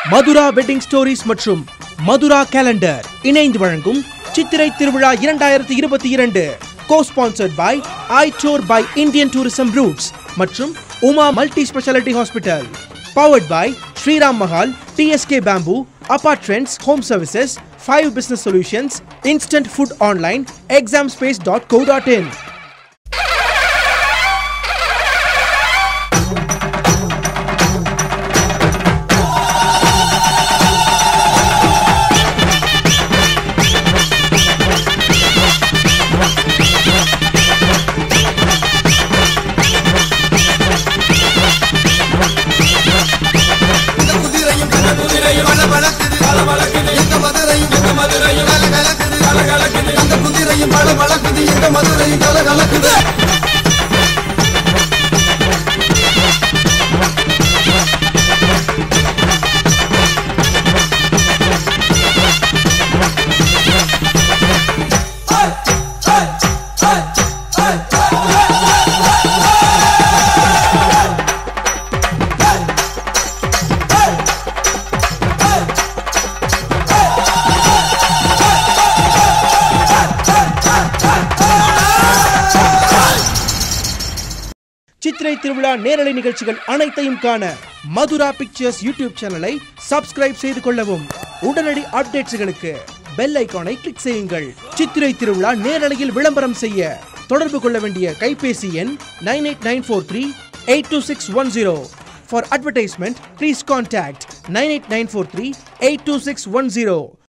Mathura wedding stories மற்றும் Mathura calendar இணைந்து வழங்கும் சித்திரை திருவிழா இரண்டாயிரத்தி இருபத்தி இரண்டு co sponsored by I tour by Indian tourism roots மற்றும் Uma multi speciality hospital powered by Shriram Mahal TSK bamboo apart trends home services five business solutions instant food online exam space dot co dot in இந்த குதிரையும் கல குதிரையும் பல பழக்குது பல பழக்குது இந்த மதுரையும் இந்த மதுரையும் கல கலக்குது கல கலக்குது அந்த குதிரையும் பல பழக்குது இந்த மதுரையும் கல கலக்குது சித்திரை திருவிழா நேரலை நிகழ்ச்சிகள் அனைத்தையும் காண மதுரா பிக்சர்ஸ் யூடியூப் சேனலை சப்ஸ்கிரைப் செய்து கொள்ளவும் உடனடி அப்டேட்ஸ்களுக்கு பெல் ஐகானை கிளிக் செய்யுங்கள் சித்திரை திருவிழா நேரலையில் விளம்பரம் செய்ய தொடர்பு கொள்ள வேண்டிய கைபேசி எண் nine eight nine four three eight two six one zero for advertisement please contact nine eight nine four three eight two six one zero